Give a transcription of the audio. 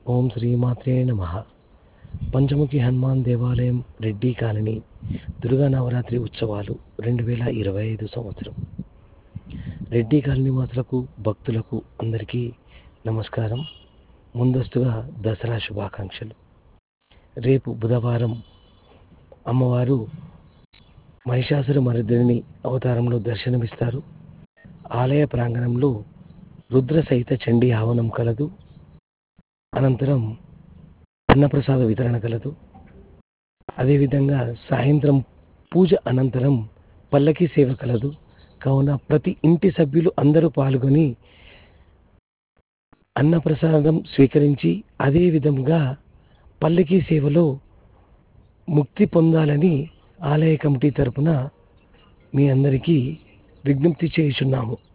ఓం శ్రీమాత్రే నమ పంచముఖి హనుమాన్ దేవాలయం రెడ్డి కాలనీ దుర్గా నవరాత్రి ఉత్సవాలు రెండు వేల ఇరవై ఐదు సంవత్సరం రెడ్డి కాలనీ వాసులకు భక్తులకు అందరికీ నమస్కారం ముందస్తుగా దసరా శుభాకాంక్షలు రేపు బుధవారం అమ్మవారు మహిషాసుర మర్దిని అవతారంలో దర్శనమిస్తారు ఆలయ ప్రాంగణంలో రుద్ర సహిత చండీ హవనం కలదు అనంతరం అన్నప్రసాద వితరణ కలదు అదేవిధంగా సాయంత్రం పూజ అనంతరం పల్లకి సేవ కలదు కావున ప్రతి ఇంటి సభ్యులు అందరూ పాల్గొని అన్నప్రసాదం స్వీకరించి అదే విధంగా పల్లకి సేవలో ముక్తి పొందాలని ఆలయ కమిటీ తరపున మీ అందరికీ విజ్ఞప్తి చేయుచున్నాము